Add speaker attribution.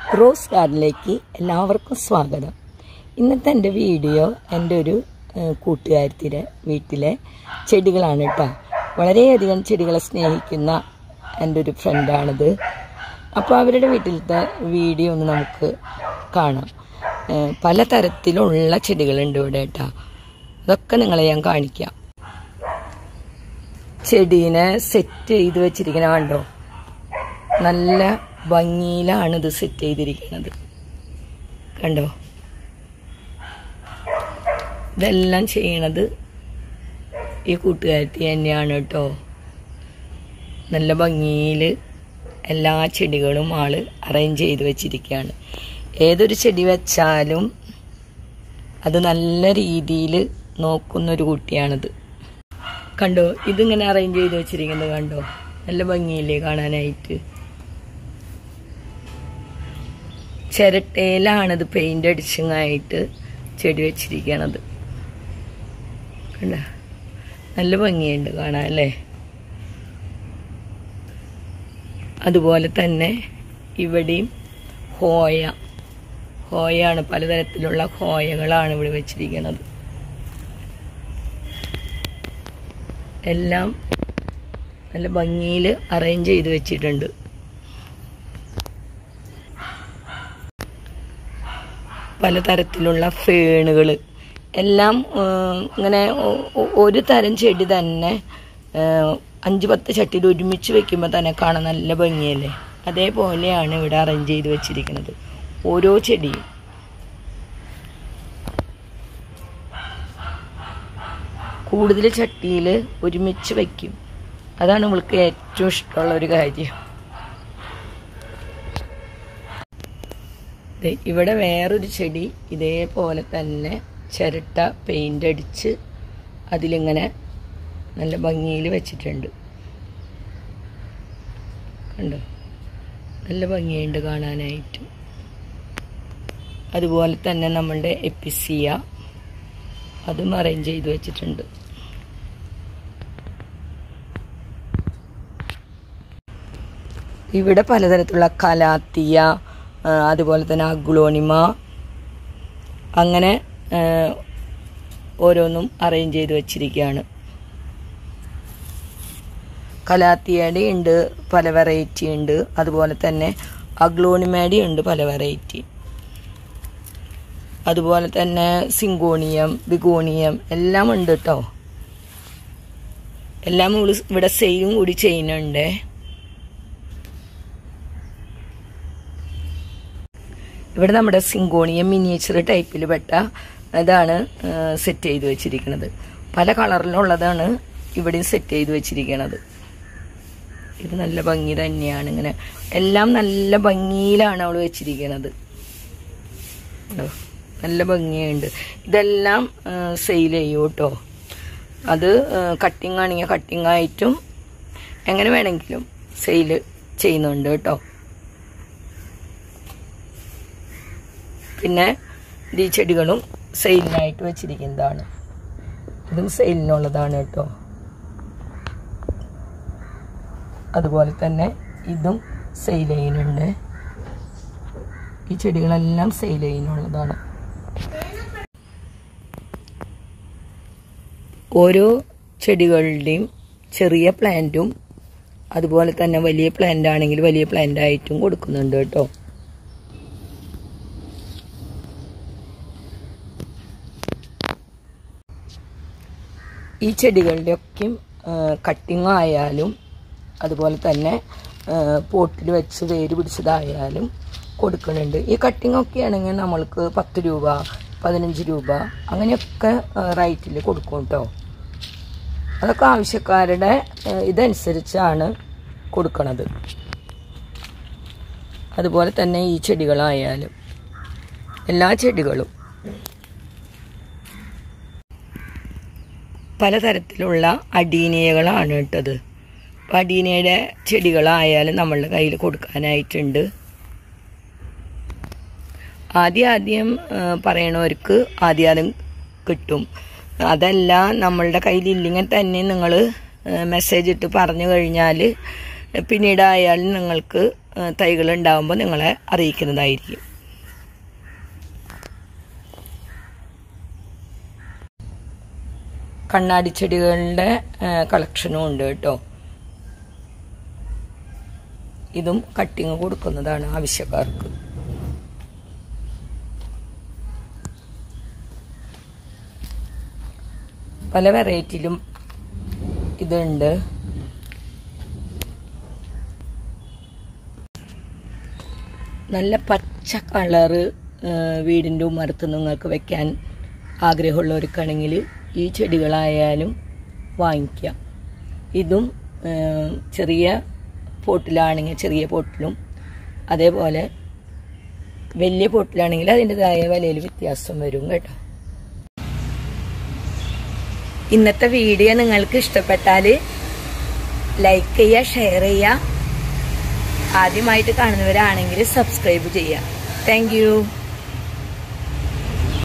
Speaker 1: Rose ഗാർഡനിലേക്ക് എല്ലാവർക്കും സ്വാഗതം ഇന്നത്തെ എൻ്റെ വീഡിയോ എൻ്റെ ഒരു ഏഹ്, കൂട്ടുകാരത്തിയുടെ വീട്ടിലെ ചെടികളാണ് കേട്ടോ വളരെയധികം ചെടികളെ സ്നേഹിക്കുന്ന എൻ്റെ ഒരു ഫ്രണ്ടാണിത് അപ്പോൾ അവരുടെ വീട്ടിലത്തെ വീഡിയോ ഒന്ന് നമുക്ക് കാണാം ഏഹ്, പലതരത്തിലുള്ള ചെടികളുണ്ട് ഇവിടെ കേട്ടോ അതൊക്കെ നിങ്ങളെ ഞാൻ കാണിക്കാം ചെടീനെ സെറ്റ് ചെയ്ത് വെച്ചിരിക്കണ കണ്ടോ നല്ല ഭംഗിയിലാണ് ഇത് സെറ്റ് ചെയ്തിരിക്കുന്നത് കണ്ടോ ഇതെല്ലാം ചെയ്യണത് ഈ കൂട്ടുകാരത്തി തന്നെയാണ് കേട്ടോ നല്ല ഭംഗിയിൽ എല്ലാ ചെടികളും ആള് അറേഞ്ച് ചെയ്ത് വെച്ചിരിക്കുകയാണ് ഏതൊരു ചെടി വെച്ചാലും അത് നല്ല രീതിയിൽ നോക്കുന്നൊരു കുട്ടിയാണിത് കണ്ടോ ഇതിങ്ങനെ അറേഞ്ച് ചെയ്ത് വെച്ചിരിക്കുന്നത് കണ്ടോ നല്ല ഭംഗിയില്ലേ കാണാനായിട്ട് ചിരട്ടയിലാണിത് പെയിന്റ് അടിച്ചങ്ങായിട്ട് ചെടി വെച്ചിരിക്കണത് കണ്ട നല്ല ഭംഗിയുണ്ട് കാണാൻ അല്ലേ അതുപോലെ തന്നെ ഇവിടെയും ഹോയ ഹോയാണ് പലതരത്തിലുള്ള ഹോയകളാണ് ഇവിടെ വെച്ചിരിക്കുന്നത് എല്ലാം നല്ല ഭംഗിയിൽ അറേഞ്ച് ചെയ്ത് വെച്ചിട്ടുണ്ട് പലതരത്തിലുള്ള ഫേണുകൾ എല്ലാം ഏഹ്, ഇങ്ങനെ ഒ- ഒ- ഒരു തരം ചെടി തന്നെ ഏഹ്, അഞ്ച് പത്ത് ചട്ടിയിൽ ഒരുമിച്ച് വെക്കുമ്പോൾ തന്നെ കാണാൻ നല്ല ഭംഗിയല്ലേ അതേപോലെയാണ് ഇവിടെ അറേഞ്ച് ചെയ്ത് വെച്ചിരിക്കുന്നത് ഓരോ ചെടിയും കൂടുതൽ ചട്ടിയിൽ ഒരുമിച്ച് വയ്ക്കും അതാണ് ഇവൾക്ക് ഏറ്റവും ഇഷ്ടമുള്ള ഒരു കാര്യം ദേ ഇവിടെ വേറൊരു ചെടി ഇതേപോലെ തന്നെ ചിരട്ട പെയിന്റ് അടിച്ച് അതിലിങ്ങനെ നല്ല ഭംഗിയിൽ വെച്ചിട്ടുണ്ട് കണ്ടോ നല്ല ഭംഗിയുണ്ട് കാണാനായിട്ട് അതുപോലെ തന്നെ നമ്മളുടെ എപ്പിസിയ അതും അറേഞ്ച് ചെയ്ത് വെച്ചിട്ടുണ്ട് ഇവിടെ പലതരത്തിലുള്ള കലാത്തിയ ആ, അതുപോലെ തന്നെ അഗ്ലോണിമ അങ്ങനെ ആ, ഓരോന്നും അറേഞ്ച് ചെയ്ത് വെച്ചിരിക്കുകയാണ് കലാത്തിയയുടെ ഉണ്ട് പല വെറൈറ്റി ഉണ്ട് അതുപോലെ തന്നെ അഗ്ലോണിമയുടെ ഉണ്ട് പല വെറൈറ്റി അതുപോലെ തന്നെ സിങ്കോണിയം ബിഗോണിയം എല്ലാം ഉണ്ട് കേട്ടോ എല്ലാം ഇവള് ഇവിടെ സെയിലും കൂടി ചെയ്യുന്നുണ്ട് ഇവിടെ നമ്മുടെ സിങ്കോണിയം മിനിയേച്ചർ ടൈപ്പിൽ പെട്ട ഇതാണ് സെറ്റ് ചെയ്ത് വെച്ചിരിക്കുന്നത് പല കളറിലുള്ളതാണ് ഇവിടെയും സെറ്റ് ചെയ്ത് വെച്ചിരിക്കുന്നത് ഇത് നല്ല ഭംഗി തന്നെയാണ് ഇങ്ങനെ എല്ലാം നല്ല ഭംഗിയിലാണ് അവൾ വെച്ചിരിക്കുന്നത് കണ്ടോ? നല്ല ഭംഗിയുണ്ട് ഇതെല്ലാം സെയിൽ ചെയ്യും കേട്ടോ അത് കട്ടിങ് ആണെങ്കിൽ കട്ടിങ് ആയിട്ടും എങ്ങനെ വേണമെങ്കിലും സെയിൽ ചെയ്യുന്നുണ്ട് കേട്ടോ പിന്നെ ഇത് ഈ ചെടികളും സെയിലിനായിട്ട് വെച്ചിരിക്കുന്നതാണ് ഇതും സെയിലിനുള്ളതാണ് കേട്ടോ അതുപോലെ തന്നെ ഇതും സെയിൽ ചെയ്യുന്നുണ്ട് ഈ ചെടികളെല്ലാം സെയിൽ ചെയ്യുന്നുള്ളതാണ് ഓരോ ചെടികളുടെയും ചെറിയ പ്ലാന്റും അതുപോലെ തന്നെ വലിയ പ്ലാന്റ് ആണെങ്കിൽ വലിയ പ്ലാന്റ് ആയിട്ടും കൊടുക്കുന്നുണ്ട് കേട്ടോ ഈ ചെടികളുടെയൊക്കെയും കട്ടിങ് ആയാലും അതുപോലെ തന്നെ പോട്ടിൽ വെച്ച് വേര് പിടിച്ചതായാലും കൊടുക്കുന്നുണ്ട് ഈ കട്ടിംഗ് ഒക്കെ ആണെങ്കിൽ നമ്മൾക്ക് പത്ത് രൂപ പതിനഞ്ച് രൂപ അങ്ങനെയൊക്കെ റേറ്റിൽ കൊടുക്കും കേട്ടോ അതൊക്കെ ആവശ്യക്കാരുടെ ഏഹ്, ഇതനുസരിച്ചാണ് കൊടുക്കണത് അതുപോലെ തന്നെ ഈ ചെടികളായാലും എല്ലാ ചെടികളും പലതരത്തിലുള്ള അടീനിയകളാണ് ഇട്ടത് അപ്പം അടീനിയയുടെ ചെടികളായാലും നമ്മളുടെ കയ്യിൽ കൊടുക്കാനായിട്ടുണ്ട് ആദ്യം ആദ്യം ആ, പറയണവർക്ക് ആദ്യം ആദ്യം കിട്ടും അതല്ല നമ്മളുടെ കയ്യിലില്ലെങ്കിൽ തന്നെ നിങ്ങൾ മെസ്സേജ് ഇട്ട് പറഞ്ഞു കഴിഞ്ഞാൽ പിന്നീടായാലും നിങ്ങൾക്ക് തൈകൾ ഉണ്ടാകുമ്പോൾ നിങ്ങളെ അറിയിക്കുന്നതായിരിക്കും കണ്ണാടി ചെടികളുടെ കളക്ഷനും ഉണ്ട് കേട്ടോ ഇതും കട്ടിങ് കൊടുക്കുന്നതാണ് ആവശ്യക്കാർക്ക് പല വെറൈറ്റിയിലും ഇതുണ്ട് നല്ല പച്ച കളറ് വീടിൻ്റെ ഉമ്മരത്ത് നിങ്ങൾക്ക് വെക്കാൻ ആഗ്രഹമുള്ളവർക്കാണെങ്കിൽ ഈ ചെടികളായാലും വാങ്ങിക്കാം ഇതും ആ, ചെറിയ പോട്ടിലാണെങ്കിൽ ചെറിയ പോട്ടിലും അതേപോലെ വലിയ പോട്ടിലാണെങ്കിൽ അതിൻ്റെതായ വിലയിൽ വ്യത്യാസം വരും കേട്ടോ ഇന്നത്തെ വീഡിയോ നിങ്ങൾക്ക് ഇഷ്ടപ്പെട്ടാൽ ലൈക്ക് ചെയ്യുക ഷെയർ ചെയ്യുക ആദ്യമായിട്ട് കാണുന്നവരാണെങ്കിൽ സബ്സ്ക്രൈബ് ചെയ്യുക താങ്ക്